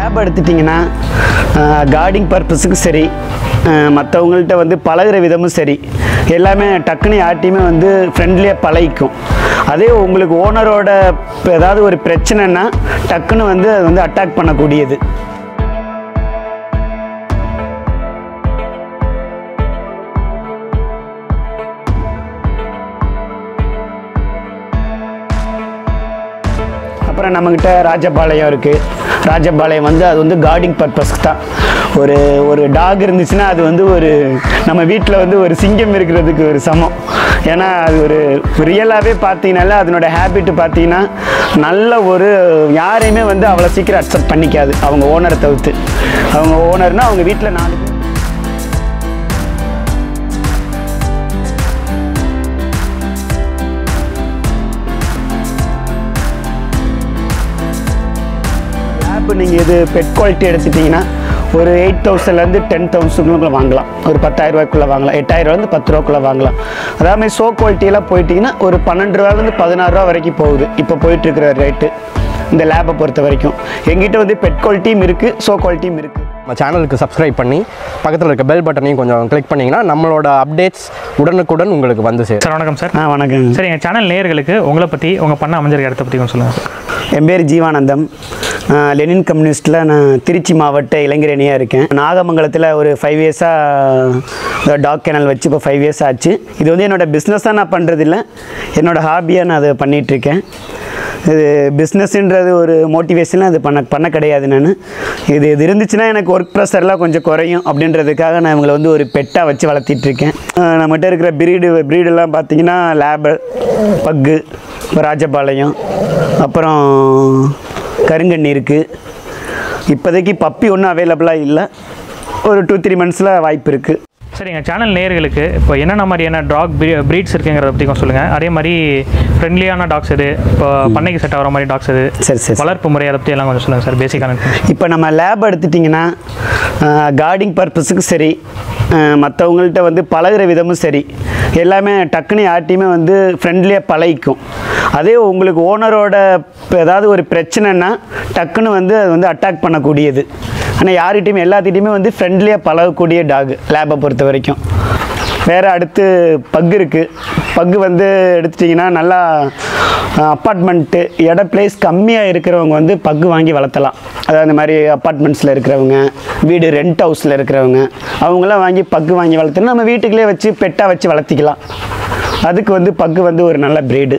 lab எடுத்துட்டிங்கன்னா guarding பர்பஸுக்கு சரி மற்றவங்கள்ட்ட வந்து பழகுற விதமும் சரி எல்லாமே டக்குன்னு யார்ட்டையுமே வந்து ஃப்ரெண்ட்லியாக பழகிக்கும் அதே உங்களுக்கு ஓனரோட ஏதாவது ஒரு பிரச்சனைன்னா டக்குன்னு வந்து அது வந்து அட்டாக் பண்ணக்கூடியது அப்புறம் நம்மக்கிட்ட ராஜபாளையம் இருக்குது ராஜபாளையம் வந்து அது வந்து கார்டிங் பர்பஸ்க்கு தான் ஒரு ஒரு டாக் இருந்துச்சுன்னா அது வந்து ஒரு நம்ம வீட்டில் வந்து ஒரு சிங்கம் இருக்கிறதுக்கு ஒரு சமம் ஏன்னா அது ஒரு ரியலாகவே பார்த்தீங்கனால அதனோட ஹேபிட் பார்த்தீங்கன்னா நல்ல ஒரு யாரையுமே வந்து அவ்வளோ சீக்கிரம் அக்செப்ட் பண்ணிக்காது அவங்க ஓனரை தவிர்த்து அவங்க ஓனர்னால் அவங்க வீட்டில் நாலு பேர் லேப் நீங்கள் இது பெட் குவாலிட்டி எடுத்துட்டிங்கன்னா ஒரு எயிட் தௌசண்ட்லேருந்து டென் தௌசண்ட்குள்ளே வாங்கலாம் ஒரு பத்தாயிரம் ரூபாய்க்குள்ளே வாங்கலாம் எட்டாயிரம் ரூபாய்லேருந்து பத்து ரூபாக்குள்ளே வாங்கலாம் அதே மாதிரி சோ குவாலிட்டியெல்லாம் போயிட்டிங்கன்னா ஒரு பன்னெண்டு ரூபாலேருந்து பதினாறு ரூபா வரைக்கும் போகுது இப்போ போயிட்டுருக்கிற ரேட்டு இந்த லேபை பொறுத்த வரைக்கும் எங்கிட்ட வந்து பெட் குவாலிட்டியும் இருக்குது சோ குவாலிட்டியும் இருக்குது நம்ம சேனலுக்கு சப்ஸ்கிரைப் பண்ணி பக்கத்தில் இருக்க பெல் பட்டனையும் கொஞ்சம் கிளிக் பண்ணிங்கன்னா நம்மளோட அப்டேட்ஸ் உடனுக்குடன் உங்களுக்கு வந்து சேரும் சார் வணக்கம் சார் ஆ வணக்கம் சரி எங்கள் சேனல் நேயர்களுக்கு உங்களை பற்றி உங்கள் பண்ண அமைஞ்சிருக்க இடத்த பற்றி கொஞ்சம் சொல்லுங்கள் சார் என் பேர் ஜீவானந்தம் ஆஹ் லெனின் கம்யூனிஸ்ட்டில் நான் திருச்சி மாவட்ட இளைஞரணியாக இருக்கேன் நாகமங்கலத்தில் ஒரு ஃபைவ் இயர்ஸாக டாக் கேனல் வச்சு இப்போ ஃபைவ் இயர்ஸ் ஆச்சு இது வந்து என்னோடய பிஸ்னஸாக நான் பண்ணுறதில்ல என்னோடய ஹாபியாக நான் அதை பண்ணிகிட்ருக்கேன் இது பிஸ்னஸ்ன்றது ஒரு மோட்டிவேஷனில் அது பண்ண பண்ண கிடையாது நான் இது இது இருந்துச்சுன்னா எனக்கு ஒர்க் ப்ரெஷர்லாம் கொஞ்சம் குறையும் அப்படின்றதுக்காக நான் இவங்களை வந்து ஒரு பெட்டாக வச்சு வளர்த்திட்ருக்கேன் நம்மகிட்ட இருக்கிற ப்ரீடு ப்ரீடெல்லாம் பார்த்தீங்கன்னா லேபர் பக்கு ராஜபாளையம் அப்புறம் கருங்கண்ணி இருக்குது இப்போதைக்கு பப்பி ஒன்றும் அவைலபிளாக இல்லை ஒரு டூ த்ரீ மந்த்ஸில் வாய்ப்பு இருக்குது சரி எங்கள் சேனல் நேயர்களுக்கு இப்போ என்னென்ன மாதிரியான டாக் ப்ரீட்ஸ் இருக்குங்கிறத பற்றி கொஞ்சம் சொல்லுங்கள் அதே மாதிரி ஃப்ரெண்ட்லியான டாக்ஸ் எது இப்போ பண்ணைக்கு செட் ஆகிற மாதிரி டாக்ஸ் எது சரி சரி வளர்ப்பு முறை அதை பற்றி எல்லாம் கொஞ்சம் சொல்லுங்கள் சார் பேசிக்கான இன்ஃபர்மேஷன் இப்போ நம்ம லேப் எடுத்துட்டிங்கன்னா கார்டிங் பர்பஸுக்கு சரி மற்றவங்கள்ட்ட வந்து பழகுற விதமும் சரி எல்லாமே டக்குன்னு யார்ட்டையுமே வந்து ஃப்ரெண்ட்லியாக பழகிக்கும் அதே உங்களுக்கு ஓனரோட ஏதாவது ஒரு பிரச்சனைன்னா டக்குன்னு வந்து அது வந்து அட்டாக் பண்ணக்கூடியது ஆனால் யார்கிட்டையுமே எல்லாத்திட்டையுமே வந்து ஃப்ரெண்ட்லியாக பழகக்கூடிய டாக் லேபை பொறுத்த வரைக்கும் வேறு அடுத்து பக்கு இருக்குது பக்கு வந்து எடுத்துட்டிங்கன்னா நல்லா அப்பார்ட்மெண்ட்டு இட பிளேஸ் கம்மியாக இருக்கிறவங்க வந்து பக்கு வாங்கி வளர்த்தலாம் அதாவது இந்த மாதிரி அப்பார்ட்மெண்ட்ஸில் இருக்கிறவங்க வீடு ரெண்ட் ஹவுஸில் இருக்கிறவங்க அவங்களாம் வாங்கி பக்கு வாங்கி வளர்த்துனா நம்ம வீட்டுக்குள்ளே வச்சு பெட்டாக வச்சு வளர்த்திக்கலாம் அதுக்கு வந்து பக்கு வந்து ஒரு நல்ல ப்ரீடு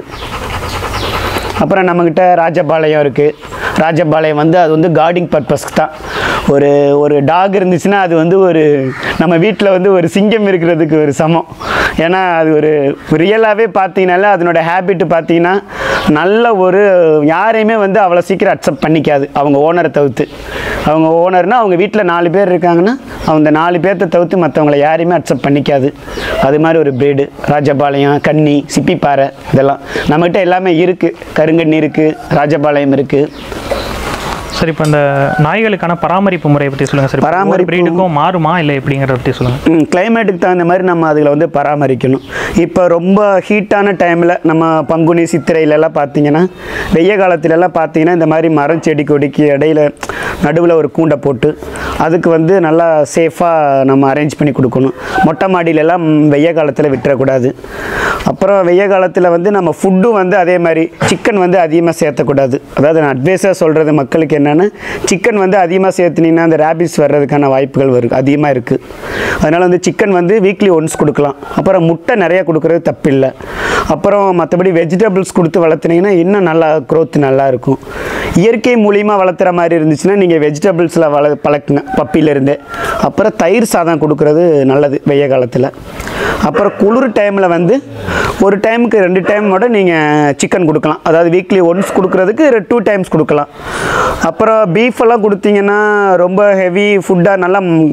அப்புறம் நம்மக்கிட்ட ராஜபாளையம் இருக்குது ராஜபாளையம் வந்து அது வந்து கார்டிங் பர்பஸ்க்கு தான் ஒரு ஒரு டாக் இருந்துச்சுன்னா அது வந்து ஒரு நம்ம வீட்டில் வந்து ஒரு சிங்கம் இருக்கிறதுக்கு ஒரு சமம் ஏன்னா அது ஒரு ரியலாகவே பார்த்தீங்கனால அதனோட ஹேபிட் பார்த்தீங்கன்னா நல்ல ஒரு யாரையுமே வந்து அவ்வளோ சீக்கிரம் அக்செப்ட் பண்ணிக்காது அவங்க ஓனரை தவிர்த்து அவங்க ஓனர்னால் அவங்க வீட்டில் நாலு பேர் இருக்காங்கன்னா அந்த நாலு பேர்த்த தவிர்த்து மற்றவங்கள யாரையுமே அக்செப்ட் பண்ணிக்காது அது மாதிரி ஒரு பிரீடு ராஜபாளையம் கன்னி சிப்பிப்பாறை இதெல்லாம் நம்மகிட்ட எல்லாமே இருக்குது கருங்கண்ணி இருக்குது ராஜபாளையம் இருக்குது சரி இப்போ இந்த நாய்களுக்கான பராமரிப்பு முறையை பற்றி சொல்லுங்கள் சார் பராமரிப்பு பராமரிப்பு- ப்ரீடுக்கும் மாறுமா இல்லை எப்படிங்கிறத பற்றி சொல்லுங்கள் கிளைமேட்டுக்கு தகுந்த மாதிரி நம்ம அதில் வந்து பராமரிக்கணும் இப்போ ரொம்ப ஹீட்டான டைமில் நம்ம பங்குனி சித்திரையிலலாம் பார்த்தீங்கன்னா வெய்ய காலத்துலலாம் பார்த்தீங்கன்னா இந்த மாதிரி மரம் செடி கொடிக்கு இடையில நடுவில் ஒரு கூண்டை போட்டு அதுக்கு வந்து நல்லா சேஃபாக நம்ம அரேஞ்ச் பண்ணி கொடுக்கணும் மொட்டை மாடியிலலாம் வெய்ய காலத்தில் விட்டுறக்கூடாது அப்புறம் வெய்ய காலத்தில் வந்து நம்ம ஃபுட்டும் வந்து அதே மாதிரி சிக்கன் வந்து அதிகமாக சேர்த்தக்கூடாது அதாவது நான் அட்வைஸாக சொல்கிறது மக்களுக்கு என்னென்னா சிக்கன் வந்து அதிகமாக சேர்த்துனீங்கன்னா அந்த ரேபிஸ் வர்றதுக்கான வாய்ப்புகள் வரும் அதிகமாக இருக்குது அதனால் வந்து சிக்கன் வந்து வீக்லி ஒன்ஸ் கொடுக்கலாம் அப்புறம் முட்டை நிறைய கொடுக்குறது தப்பில்லை அப்புறம் மற்றபடி வெஜிடபிள்ஸ் கொடுத்து வளர்த்துனீங்கன்னா இன்னும் நல்லா growth நல்லா இருக்கும் இயற்கை மூலியமாக வளர்த்துற மாதிரி இருந்துச்சுன்னா நீங்கள் வெஜிடபிள்ஸில் வள பழக்குங்க பப்பியிலேருந்தே அப்புறம் தயிர் சாதம் கொடுக்குறது நல்லது வெய்ய காலத்தில் அப்புறம் குளிர் டைமில் வந்து ஒரு டைமுக்கு ரெண்டு டைமோட நீங்கள் சிக்கன் கொடுக்கலாம் அதாவது வீக்லி ஒன்ஸ் கொடுக்குறதுக்கு டூ டைம்ஸ் கொடுக்கலாம் அப்புறம் பீஃப் எல்லாம் கொடுத்தீங்கன்னா ரொம்ப ஹெவி ஃபுட்டாக நல்லா ம்,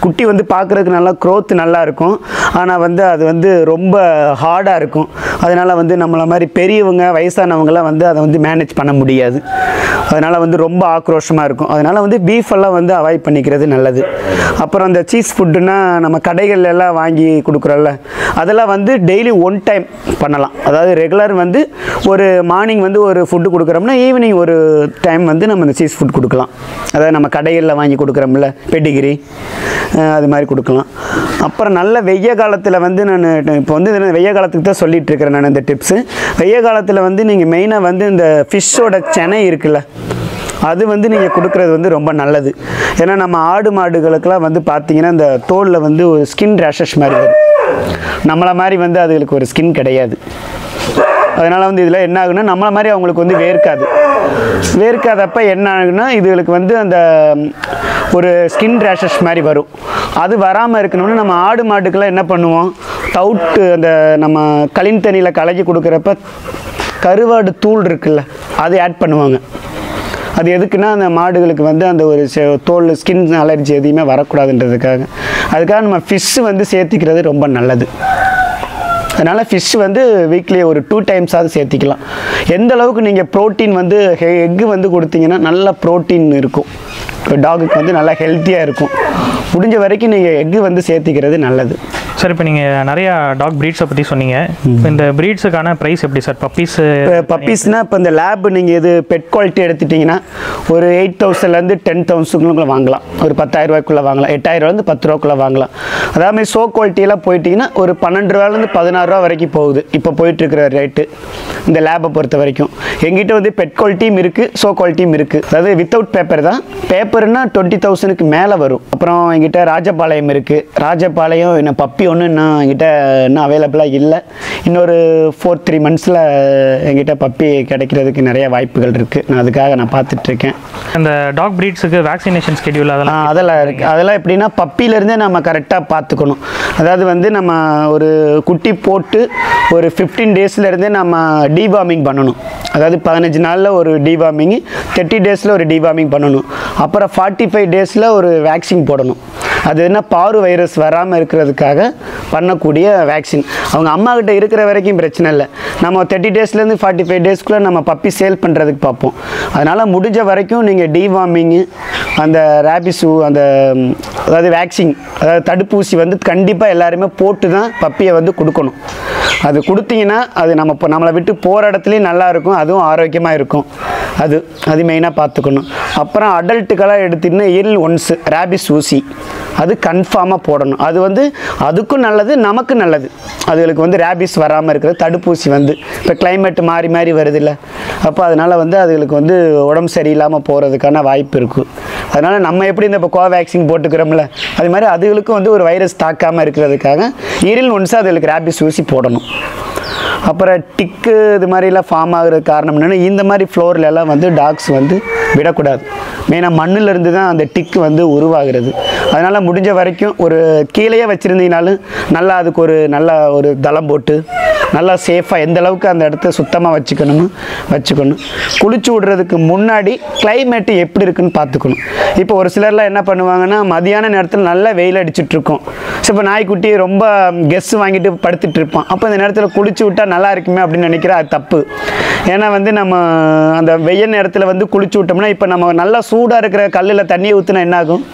குட்டி வந்து பார்க்குறதுக்கு நல்லா க்ரோத் நல்லா இருக்கும் ஆனால் வந்து அது வந்து ரொம்ப ஹார்டாக இருக்கும் அதனால் வந்து நம்மளை மாதிரி பெரியவங்க வயசானவங்களாம் வந்து அதை வந்து மேனேஜ் பண்ண முடியாது அதனால் வந்து ரொம்ப ஆக்ரோஷமாக இருக்கும் அதனால் வந்து பீஃப் எல்லாம் வந்து அவாய்ட் பண்ணிக்கிறது நல்லது அப்புறம் அந்த சீஸ் ஃபுட்டுனா நம்ம கடைகள்ல எல்லாம் வாங்கி கொடுக்குறோம்ல அதெல்லாம் வந்து டெய்லி ஒன் டைம் பண்ணலாம் அதாவது ரெகுலர் வந்து ஒரு மார்னிங் வந்து ஒரு ஃபுட்டு கொடுக்குறோம்னா ஈவினிங் ஒரு டைம் வந்து நம்ம இந்த சீஸ் ஃபுட் கொடுக்கலாம் அதாவது நம்ம கடைகளில் வாங்கி கொடுக்குறோம்ல பெடிகிரி அது மாதிரி கொடுக்கலாம் அப்புறம் நல்ல வெய்ய காலத்தில் வந்து நான் இப்போ வந்து இது வெய்ய காலத்துக்கு தான் சொல்லிட்டு இருக்கிறேன் நான் இந்த டிப்ஸு வெய்ய காலத்தில் வந்து நீங்கள் மெயினாக வந்து இந்த ஃபிஷ்ஷோட செனை இருக்குல்ல அது வந்து நீங்கள் கொடுக்குறது வந்து ரொம்ப நல்லது ஏன்னா நம்ம ஆடு மாடுகளுக்கெல்லாம் வந்து பார்த்தீங்கன்னா இந்த தோலில் வந்து ஒரு ஸ்கின் ரேஷஸ் மாதிரி வரும் நம்மளை மாதிரி வந்து அதுகளுக்கு ஒரு ஸ்கின் கிடையாது அதனால் வந்து இதில் என்ன ஆகுன்னா நம்மளை மாதிரி அவங்களுக்கு வந்து வேர்க்காது வேர்க்காதப்ப என்ன ஆகுன்னா இதுகளுக்கு வந்து அந்த ம், ஒரு ஸ்கின் ரேஷஸ் மாதிரி வரும் அது வராமல் இருக்கணும்னு நம்ம ஆடு மாட்டுக்கெல்லாம் என்ன பண்ணுவோம் தவுட்டு அந்த நம்ம களின் தண்ணியில் கலக்கி கொடுக்குறப்ப கருவாடு தூள் இருக்குல்ல அது ஆட் பண்ணுவாங்க அது எதுக்குன்னா அந்த மாடுகளுக்கு வந்து அந்த ஒரு செ- தோல் ஸ்கின் அலர்ஜி எதுவுமே வரக்கூடாதுன்றதுக்காக அதுக்காக நம்ம ஃபிஷ்ஷு வந்து சேர்த்திக்கிறது ரொம்ப நல்லது அதனால் ஃபிஷ் வந்து வீக்லி ஒரு டூ டைம்ஸாவது சேர்த்திக்கலாம் எந்த அளவுக்கு நீங்கள் ப்ரோட்டீன் வந்து எக்கு வந்து கொடுத்தீங்கன்னா நல்ல ப்ரோட்டீன் இருக்கும் டாகுக்கு வந்து நல்லா ஹெல்த்தியாக இருக்கும் முடிஞ்ச வரைக்கும் நீங்கள் எக்கு வந்து சேர்த்திக்கிறது நல்லது சார் இப்போ நீங்கள் நிறையா டாக் ப்ரீட்ஸை பற்றி சொன்னீங்க இப்போ இந்த ப்ரீட்ஸுக்கான ப்ரைஸ் எப்படி சார் பப்பீஸ் இப்போ பப்பீஸ்னால் இப்போ இந்த லேப் நீங்கள் இது பெட் குவாலிட்டி எடுத்துட்டிங்கன்னா ஒரு எயிட் தௌசண்ட்லேருந்து டென் தௌசண்ட்குள்ளே வாங்கலாம் ஒரு பத்தாயிரம் ரூபாய்க்குள்ளே வாங்கலாம் எட்டாயிரூவாலேருந்து பத்து ரூபாக்குள்ளே வாங்கலாம் அதாவது ஷோ குவாலிட்டியெல்லாம் போயிட்டீங்கன்னா ஒரு பன்னெண்டு ரூபாலேருந்து பதினாறு ரூபா வரைக்கும் போகுது இப்போ போயிட்டுருக்கிற ரேட்டு இந்த லேபை பொறுத்த வரைக்கும் எங்கிட்ட வந்து பெட் குவாலிட்டியும் இருக்குது ஷோ குவாலிட்டியும் இருக்குது அதாவது வித்தவுட் பேப்பர் தான் பேப்பர்னா டுவெண்ட்டி தௌசண்ட்க்கு மேலே வரும் அப்புறம் எங்கிட்ட ராஜபாளையம் இருக்குது ராஜபாளையம் என்ன பப்பி ஒன்று இன்னும் எங்கிட்ட இன்னும் அவைலபிளாக இல்லை இன்னொரு ஃபோர் த்ரீ மந்த்ஸில் எங்கிட்ட பப்பி கிடைக்கிறதுக்கு நிறைய வாய்ப்புகள் இருக்குது நான் அதுக்காக நான் பார்த்துட்ருக்கேன் இந்த டாக் ப்ரீட்ஸுக்கு வேக்சினேஷன் ஸ்கெடியூல் ஆ, அதெல்லாம் அதெல்லாம் இருக்குது அதெல்லாம் எப்படின்னா பப்பியிலேருந்தே நம்ம கரெக்டாக பார்த்துக்கணும் அதாவது வந்து நம்ம ஒரு குட்டி போட்டு ஒரு ஃபிஃப்டீன் டேஸ்லேருந்தே நம்ம டிவார்மிங் பண்ணணும் அதாவது பதினஞ்சு நாளில் ஒரு டிவார்மிங் தேர்ட்டி டேஸில் ஒரு டிவார்மிங் பண்ணணும் அப்புறம் ஃபார்ட்டி ஃபைவ் டேஸில் ஒரு வேக்சின் போடணும் அது என்ன பாரு வைரஸ் வராமல் இருக்கிறதுக்காக பண்ணக்கூடிய வேக்சின் அவங்க அம்மா கிட்ட இருக்கிற வரைக்கும் பிரச்சனை இல்லை நம்ம தேர்ட்டி டேஸ்லேருந்து ஃபார்ட்டி ஃபைவ் டேஸ்க்குள்ளே நம்ம பப்பி சேல் பண்ணுறதுக்கு பார்ப்போம் அதனால் முடிஞ்ச வரைக்கும் நீங்கள் டிவார்மிங்கு அந்த ரேபிஸு அந்த ம், அதாவது வேக்சின் அதாவது தடுப்பூசி வந்து கண்டிப்பாக எல்லாருமே போட்டு தான் பப்பியை வந்து கொடுக்கணும் அது கொடுத்தீங்கன்னா அது நம்ம இப்போ நம்மளை விட்டு போகிற இடத்துலையும் நல்லா இருக்கும் அதுவும் ஆரோக்கியமாக இருக்கும் அது அது மெயினாக பார்த்துக்கணும் அப்புறம் அடல்ட்டுக்கெல்லாம் எடுத்திங்கன்னா இயர்லி ஒன்ஸ் ரேபிஸ் ஊசி அது கன்ஃபார்மாக போடணும் அது வந்து அதுக்கும் நல்லது நமக்கு நல்லது அதுகளுக்கு வந்து ரேபிஸ் வராமல் இருக்கிறது தடுப்பூசி வந்து இப்போ climate மாறி மாறி வருது இல்லை அப்போ அதனால் வந்து அதுகளுக்கு வந்து உடம்பு சரியில்லாமல் போகிறதுக்கான வாய்ப்பு இருக்குது அதனால் நம்ம எப்படி இந்த இப்போ கோவேக்சின் போட்டுக்கிறோம்ல அது மாதிரி அதுகளுக்கும் வந்து ஒரு வைரஸ் தாக்காமல் இருக்கிறதுக்காக இயரில் ஒன்ஸ் அதுகளுக்கு ரேபிஸ் ஊசி போடணும் அப்புறம் டிக்கு இது மாதிரிலாம் ஃபார்ம் ஆகுறது காரணம் என்னென்னா இந்த மாதிரி ஃப்ளோர்ல எல்லாம் வந்து டாக்ஸ் வந்து விடக்கூடாது மெயினாக மண்ணுல இருந்து தான் அந்த டிக்கு வந்து உருவாகிறது அதனால் முடிஞ்ச வரைக்கும் ஒரு கீழேயே வச்சுருந்தீங்கனாலும் நல்லா அதுக்கு ஒரு நல்ல ஒரு தளம் போட்டு நல்லா சேஃபாக எந்த அளவுக்கு அந்த இடத்த சுத்தமாக வச்சுக்கணுமோ வச்சுக்கணும் குளிச்சு விடுறதுக்கு முன்னாடி climate எப்படி இருக்குன்னு பார்த்துக்கணும் இப்போ ஒரு சிலர்லாம் என்ன பண்ணுவாங்கன்னா மதியான நேரத்தில் நல்லா வெயில் அடிச்சிட்டு இருக்கும் ஸோ இப்போ நாய்க்குட்டி ரொம்ப கெஸ் வாங்கிட்டு படுத்துட்டு இருப்பான் அப்போ இந்த நேரத்தில் குளிச்சு விட்டா நல்லா இருக்குமே அப்படின்னு நினைக்கிறா அது தப்பு ஏன்னா வந்து நம்ம அந்த வெயில் நேரத்தில் வந்து குளிச்சு விட்டோம்னா இப்போ நம்ம நல்லா சூடாக இருக்கிற கல்லில் தண்ணியை ஊற்றினா என்ன ஆகும்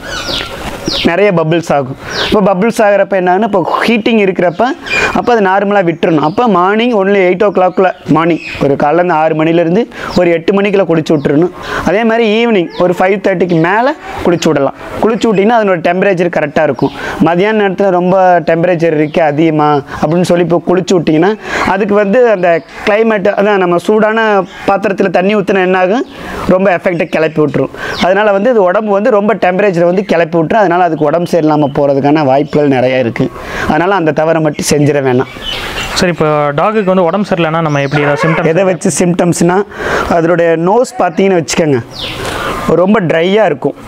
நிறைய பபிள்ஸ் ஆகும் இப்போ பபிள்ஸ் ஆகிறப்ப என்ன ஆகுனா இப்போ ஹீட்டிங் இருக்கிறப்ப அப்போ அது நார்மலாக விட்டுறணும் அப்போ மார்னிங் ஒன்லி எயிட் ஓ கிளாக்கில் மார்னிங் ஒரு காலைல ஆறு மணிலேருந்து ஒரு எட்டு மணிக்குள்ள குளிச்சு விட்டுறணும் அதே மாதிரி ஈவினிங் ஒரு ஃபைவ் தேர்ட்டிக்கு மேலே குளிச்சு விடலாம் குளிச்சு விட்டிங்கன்னா அதனோட டெம்பரேச்சர் கரெக்டாக இருக்கும் மதியான நேரத்தில் ரொம்ப டெம்பரேச்சர் இருக்குது அதிகமாக அப்படின்னு சொல்லி இப்போ குளிச்சு விட்டிங்கன்னா அதுக்கு வந்து அந்த climate அதான் நம்ம சூடான பாத்திரத்தில் தண்ணி ஊற்றினா என்ன ஆகும் ரொம்ப எஃபெக்டை கிளப்பி விட்டுரும் அதனால் வந்து இது உடம்பு வந்து ரொம்ப டெம்பரேச்சரை வந்து கிளப்பி விட்டுரும் அதனால் அதுக்கு உடம்பு சரியில்லாமல் போகிறதுக்கான வாய்ப்புகள் நிறைய இருக்குது அதனால் அந்த தவறை மட்டும் செஞ்சிட வேணாம் சரி இப்போ டாகுக்கு வந்து உடம்பு சரியில்லைன்னா நம்ம எப்படி ஏதாவது சிம்டம் எதை வச்சு சிம்டம்ஸ்னால் அதனுடைய நோஸ் பார்த்தீங்கன்னு வச்சுக்கோங்க ரொம்ப ட்ரையாக இருக்கும்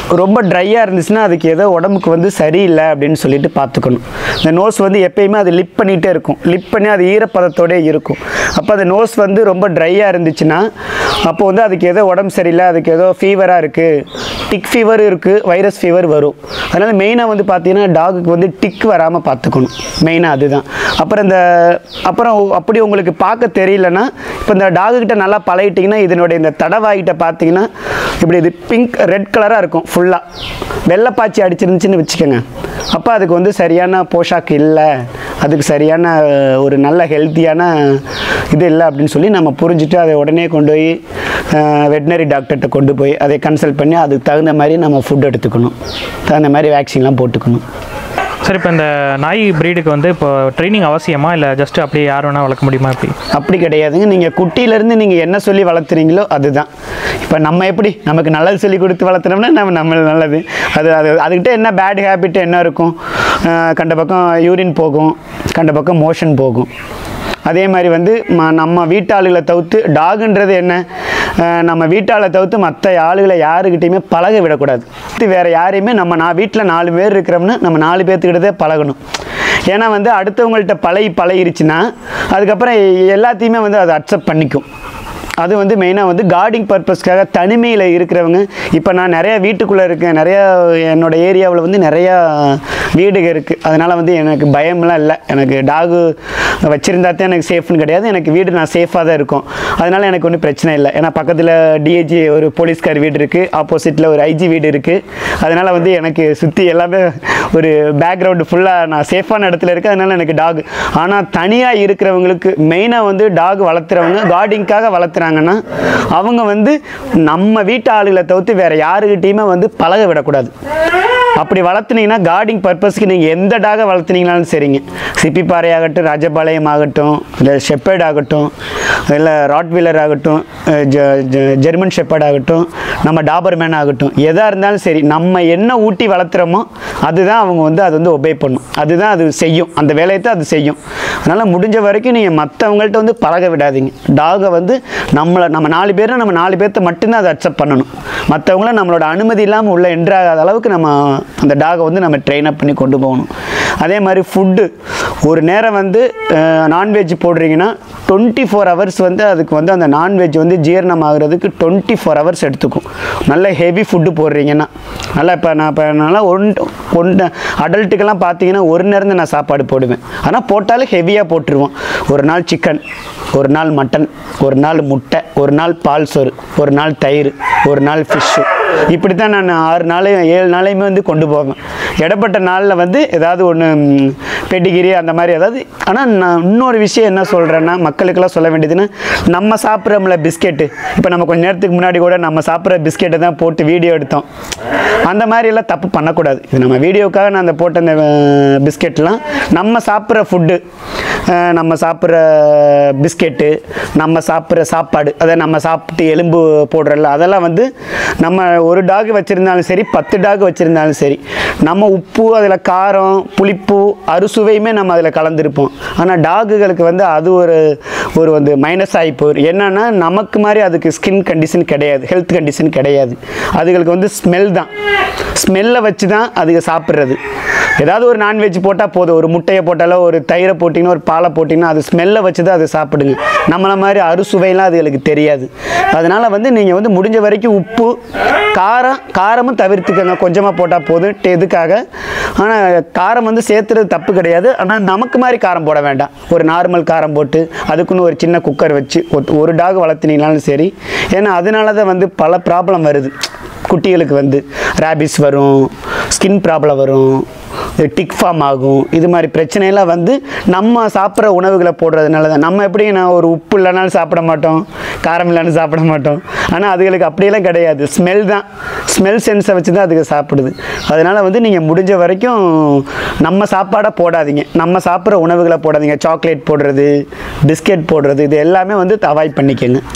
ரொம்ப ட்ரையாக இருந்துச்சுன்னா அதுக்கு ஏதோ உடம்புக்கு வந்து சரியில்லை அப்படின்னு சொல்லிட்டு பார்த்துக்கணும் இந்த நோஸ் வந்து எப்பயுமே அது லிப் பண்ணிகிட்டே இருக்கும் லிப் பண்ணி அது ஈரப்பதத்தோடே இருக்கும் அப்போ அந்த நோஸ் வந்து ரொம்ப ட்ரையாக இருந்துச்சுன்னா அப்போ வந்து அதுக்கு ஏதோ உடம்பு சரியில்லை அதுக்கு ஏதோ ஃபீவராக இருக்குது டிக் ஃபீவர் இருக்குது வைரஸ் ஃபீவர் வரும் அதனால் மெயினாக வந்து பார்த்தீங்கன்னா டாகுக்கு வந்து டிக் வராமல் பார்த்துக்கணும் மெயினாக அதுதான் அப்புறம் இந்த அப்புறம் அப்படி உங்களுக்கு பார்க்க தெரியலன்னா இப்போ இந்த டாகுக்கிட்ட நல்லா பழகிட்டிங்கன்னா இதனுடைய இந்த தடவாகிட்ட பார்த்தீங்கன்னா இப்படி இது பிங்க் ரெட் கலராக இருக்கும் ஃபுல்லாக வெள்ளைப்பாச்சி அடிச்சிருந்துச்சின்னு வச்சுக்கோங்க அப்போ அதுக்கு வந்து சரியான போஷாக்கு இல்லை அதுக்கு சரியான அஹ், ஒரு நல்ல ஹெல்த்தியான இது இல்லை அப்படின்னு சொல்லி நம்ம புரிஞ்சுட்டு அதை உடனே கொண்டு போய் வெட்டினரி டாக்டர்கிட்ட கொண்டு போய் அதை கன்சல்ட் பண்ணி அதுக்கு தகுந்த மாதிரி நம்ம ஃபுட் எடுத்துக்கணும் தகுந்த மாதிரி வேக்சின்லாம் போட்டுக்கணும் சார் இப்போ இந்த நாய் ப்ரீடுக்கு வந்து இப்போ ட்ரைனிங் அவசியமா இல்லை ஜஸ்ட் அப்படியே யார் வேணால் வளர்க்க முடியுமா எப்படி அப்படி கிடையாதுங்க நீங்கள் குட்டியிலேருந்து நீங்கள் என்ன சொல்லி வளர்த்துறீங்களோ அதுதான் இப்போ நம்ம எப்படி நமக்கு நல்லது சொல்லி கொடுத்து வளர்த்துனோம்னா நம்ம நம்ம நல்லது அது அது அதுக்கிட்ட என்ன பேட் ஹேபிட் என்ன இருக்கும் அஹ் கண்ட பக்கம் யூரின் போகும் கண்ட பக்கம் மோஷன் போகும் அதே மாதிரி வந்து ம- நம்ம வீட்டாளுகளை தவிர்த்து டாகுன்றது என்ன அஹ் நம்ம வீட்டாளை தவிர்த்து மற்ற ஆளுகளை யாருக்கிட்டையுமே பழக விடக்கூடாது இது வேறு யாரையுமே நம்ம நான் வீட்டில் நாலு பேர் இருக்கிறோம்னா நம்ம நாலு பேர்த்துக்கிட்டதே பழகணும் ஏன்னா வந்து அடுத்தவங்கள்ட்ட பழகி பழகிருச்சுன்னா அதுக்கப்புறம் எல்லாத்தையுமே வந்து அதை அக்செப்ட் பண்ணிக்கும் அது வந்து மெயினாக வந்து கார்டிங் பர்பஸ்க்காக தனிமையில் இருக்கிறவங்க இப்போ நான் நிறையா வீட்டுக்குள்ளே இருக்கேன் நிறையா என்னோட ஏரியாவில் வந்து நிறையா வீடுகள் இருக்குது அதனால் வந்து எனக்கு பயம்லாம் இல்லை எனக்கு டாகு வச்சுருந்தா தான் எனக்கு சேஃப்னு கிடையாது எனக்கு வீடு நான் சேஃபாக தான் இருக்கும் அதனால் எனக்கு ஒன்றும் பிரச்சனை இல்லை ஏன்னா பக்கத்தில் டிஏஜி ஒரு போலீஸ்கார் வீடு இருக்குது ஆப்போசிட்டில் ஒரு ஐஜி வீடு இருக்குது அதனால் வந்து எனக்கு சுற்றி எல்லாமே ஒரு பேக்ரவுண்டு ஃபுல்லாக நான் சேஃபான இடத்துல இருக்கேன் அதனால் எனக்கு டாக் ஆனால் தனியாக இருக்கிறவங்களுக்கு மெயினாக வந்து டாக் வளர்த்துறவங்க கார்டிங்காக வளர்த்துறாங்கன்னா அவங்க வந்து நம்ம வீட்டு ஆளுகளை தவிர்த்து வேறு யாருக்கிட்டேயுமே வந்து பழக விடக்கூடாது அப்படி வளர்த்துனீங்கன்னா கார்டிங் பர்பஸ்க்கு நீங்கள் எந்த டாகை வளர்த்துனீங்கனாலும் சரிங்க சிப்பிப்பாறை ஆகட்டும் ராஜபாளையம் ஆகட்டும் இல்லை ஷெப்பர்ட் ஆகட்டும் இல்லை ராட்வீலர் ஆகட்டும் அஹ் ஜ- ஜ- ஜெர்மன் ஷெப்பர்ட் ஆகட்டும் நம்ம டாபர்மேன் ஆகட்டும் எதாக இருந்தாலும் சரி நம்ம என்ன ஊட்டி வளர்த்துறோமோ அதுதான் அவங்க வந்து அது வந்து ஒபே பண்ணும் அதுதான் அது செய்யும் அந்த வேலையை தான் அது செய்யும் அதனால் முடிஞ்ச வரைக்கும் நீங்கள் மற்றவங்கள்ட்ட வந்து பழக விடாதீங்க டாகை வந்து நம்மளை நம்ம நாலு பேர்னா நம்ம நாலு பேர்த்த மட்டும்தான் அதை அக்செப்ட் பண்ணணும் மற்றவங்கள நம்மளோட அனுமதி இல்லாமல் உள்ள என்ட்ராகாத அளவுக்கு நம்ம அந்த டாகை வந்து நம்ம ட்ரெயின் அப் பண்ணி கொண்டு போகணும் அதே மாதிரி ஃபுட்டு ஒரு நேரம் வந்து நான்வெஜ் போடுறீங்கன்னா டுவெண்ட்டி ஃபோர் ஹவர்ஸ் வந்து அதுக்கு வந்து அந்த நான்வெஜ் வந்து ஜீரணம் ஆகுறதுக்கு டுவெண்ட்டி ஃபோர் ஹவர்ஸ் எடுத்துக்கும் நல்ல ஹெவி ஃபுட்டு போடுறீங்கன்னா நல்லா இப்போ நான் இப்போ நல்லா ஒன் ஒன்று அடல்ட்டுக்கெல்லாம் பார்த்தீங்கன்னா ஒரு நேரம் தான் நான் சாப்பாடு போடுவேன் ஆனால் போட்டாலும் ஹெவியாக போட்டுருவோம் ஒரு நாள் சிக்கன் ஒரு நாள் மட்டன் ஒரு நாள் முட்டை ஒரு நாள் பால் சோறு ஒரு நாள் தயிர் ஒரு நாள் ஃபிஷ்ஷு இப்படி தான் நான் ஆறு நாளையும் ஏழு நாளையுமே வந்து கொண்டு போவேன் இடப்பட்ட நாளில் வந்து ஏதாவது ஒன்று பெட்டிகிரி அந்த மாதிரி ஏதாவது ஆனால் நான் இன்னொரு விஷயம் என்ன சொல்கிறேன்னா மக்களுக்கெல்லாம் சொல்ல வேண்டியதுன்னா நம்ம சாப்பிட்றோம்ல பிஸ்கெட்டு இப்போ நம்ம கொஞ்ச நேரத்துக்கு முன்னாடி கூட நம்ம சாப்பிட்ற பிஸ்கெட்டை தான் போட்டு வீடியோ எடுத்தோம் அந்த மாதிரி எல்லாம் தப்பு பண்ணக்கூடாது இது நம்ம வீடியோக்காக நான் அந்த போட்ட அந்த அஹ், பிஸ்கெட்லாம் நம்ம சாப்பிட்ற ஃபுட்டு நம்ம சாப்பிட்ற பிஸ்கெட்டு நம்ம சாப்பிட்ற சாப்பாடு அதை நம்ம சாப்பிட்டு எலும்பு போடுறல அதெல்லாம் வந்து நம்ம ஒரு டாக் வச்சுருந்தாலும் சரி பத்து டாக் வச்சுருந்தாலும் சரி நம்ம உப்பு அதில் காரம் புளிப்பு அறுசுவையுமே நம்ம அதில் கலந்துருப்போம் ஆனால் டாகுகளுக்கு வந்து அது ஒரு ஒரு வந்து மைனஸ் ஆகி போயிடும் என்னன்னா நமக்கு மாதிரி அதுக்கு ஸ்கின் கண்டிஷன் கிடையாது ஹெல்த் கண்டிஷன் கிடையாது அதுகளுக்கு வந்து ஸ்மெல் தான் ஸ்மெல்லை வச்சு தான் அதுக்கு சாப்பிட்றது ஏதாவது ஒரு நான்வெஜ் போட்டால் போதும் ஒரு முட்டையை போட்டாலோ ஒரு தயிரை போட்டிங்கன்னா ஒரு பாலை போட்டிங்கன்னா அது ஸ்மெல்லை வச்சு தான் அது சாப்பிடுங்க நம்மளை மாதிரி அறுசுவையெல்லாம் அதுகளுக்கு தெரியாது அதனால் வந்து நீங்கள் வந்து முடிஞ்ச வரைக்கும் உப்பு காரம் காரமும் தவிர்த்துக்கங்க கொஞ்சமாக போட்டால் போதும் டே- எதுக்காக ஆனால் காரம் வந்து சேர்த்துறது தப்பு கிடையாது ஆனால் நமக்கு மாதிரி காரம் போட வேண்டாம் ஒரு நார்மல் காரம் போட்டு அதுக்குன்னு ஒரு சின்ன குக்கர் வச்சு ஒரு- ஒரு டாக் வளர்த்துனீங்கனாலும் சரி ஏன்னா அதனால தான் வந்து பல ப்ராப்ளம் வருது குட்டிகளுக்கு வந்து ரேபிஸ் வரும் ஸ்கின் ப்ராப்ளம் வரும் டிக் ஃபார்ம் ஆகும் இது மாதிரி பிரச்சனையெல்லாம் வந்து நம்ம சாப்பிட்ற உணவுகளை போடுறதுனால தான் நம்ம எப்படி நான் ஒரு உப்பு இல்லைனாலும் சாப்பிட மாட்டோம் காரம் இல்லைன்னு சாப்பிட மாட்டோம் ஆனால் அதுகளுக்கு அப்படியெல்லாம் கிடையாது ஸ்மெல் தான் ஸ்மெல் சென்ஸை வச்சு தான் அதுக்கு சாப்பிடுது அதனால் வந்து நீங்கள் முடிஞ்ச வரைக்கும் நம்ம சாப்பாடை போடாதீங்க நம்ம சாப்பிட்ற உணவுகளை போடாதீங்க சாக்லேட் போடுறது பிஸ்கெட் போடுறது இது எல்லாமே வந்து அவாய்ட் பண்ணிக்கோங்க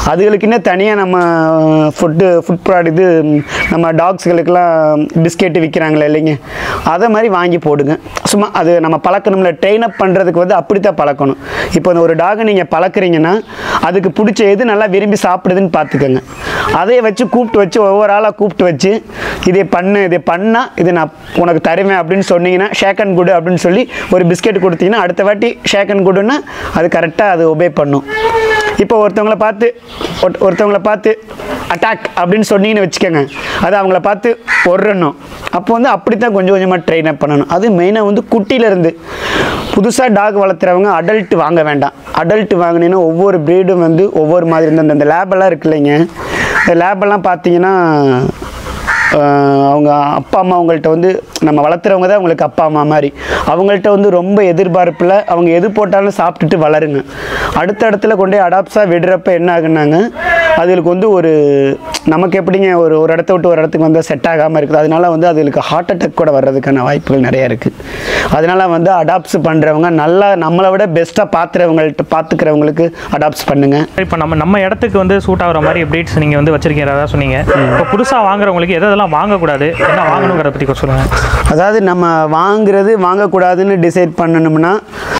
அதுகளுக்குன்னே தனியாக நம்ம ஃபுட்டு ஃபுட் ப்ராடக்ட் இது ம், நம்ம டாக்ஸுகளுக்கெல்லாம் பிஸ்கெட்டு விற்கிறாங்களே இல்லைங்க அதை மாதிரி வாங்கி போடுங்க சும்மா அது நம்ம பழக்கணும்ல ட்ரெயின் அப் பண்ணுறதுக்கு வந்து அப்படி தான் பழக்கணும் இப்போ இந்த ஒரு டாகை நீங்கள் பழக்கிறீங்கன்னா அதுக்கு பிடிச்ச எது நல்லா விரும்பி சாப்பிடுதுன்னு பார்த்துக்கோங்க அதை வச்சு கூப்பிட்டு வச்சு ஒவ்வொரு ஆளாக கூப்பிட்டு வச்சு இதை பண்ணு இதை பண்ணால் இது நான் உனக்கு தருவேன் அப்படின்னு சொன்னீங்கன்னா ஷேக் அண்ட் குடு அப்படின்னு சொல்லி ஒரு பிஸ்கெட் கொடுத்தீங்கன்னா அடுத்த வாட்டி ஷேக் அண்ட் குடுன்னா அது கரெக்டாக அது ஒபே பண்ணும் இப்போ ஒருத்தவங்கள பார்த்து ஒருத்த- ஒருத்தவங்கள பார்த்து அட்டாக் அப்படின்னு சொன்னீங்கன்னு வச்சுக்கோங்க அது அவங்கள பார்த்து ஒர்றணும் அப்போ வந்து அப்படி தான் கொஞ்சம் கொஞ்சமாக ட்ரெயின் அப் பண்ணணும் அது மெயினாக வந்து குட்டியிலேருந்து புதுசாக டாக் வளர்த்துறவங்க அடல்ட் வாங்க வேண்டாம் அடல்ட் வாங்கினீங்கன்னா ஒவ்வொரு ப்ரீடும் வந்து ஒவ்வொரு மாதிரி இருந்த அந்த லேபெல்லாம் இருக்கு இல்லைங்க இந்த லேபெல்லாம் பார்த்தீங்கன்னா ஆஹ் அவங்க அப்பா அம்மா அவங்கள்ட்ட வந்து நம்ம வளர்த்துறவங்க தான் அவங்களுக்கு அப்பா அம்மா மாதிரி அவங்கள்ட்ட வந்து ரொம்ப எதிர்பார்ப்பில் அவங்க எது போட்டாலும் சாப்பிட்டுட்டு வளருங்க அடுத்த இடத்துல கொண்டு போய் அடாப்ஸாக விடுறப்ப என்ன ஆகுனாங்க அதுகளுக்கு வந்து ஒரு நமக்கு எப்படிங்க ஒரு ஒரு இடத்த விட்டு ஒரு இடத்துக்கு வந்து செட் ஆகாமல் இருக்குது அதனால வந்து அதுகளுக்கு ஹார்ட் அட்டாக் கூட வர்றதுக்கான வாய்ப்புகள் நிறைய இருக்குது அதனால வந்து அடாப்ஸ் பண்ணுறவங்க நல்லா நம்மளை விட பெஸ்ட்டாக பார்த்துறவங்கள்ட்ட பார்த்துக்கிறவங்களுக்கு அடாப்ஸ் பண்ணுங்கள் இப்போ நம்ம நம்ம இடத்துக்கு வந்து சூட் ஆகிற மாதிரி ப்ரீட்ஸ் நீங்கள் வந்து வச்சிருக்கீங்க அதான் சொன்னீங்க இப்போ புதுசாக வாங்குறவங்களுக்கு எது எதெல்லாம் வாங்கக்கூடாது என்ன வாங்கணுங்கிறத பற்றி கொஞ்சம் சொல்லுங்கள் அதாவது நம்ம வாங்குறது வாங்கக்கூடாதுன்னு டிசைட் பண்ணணும்னா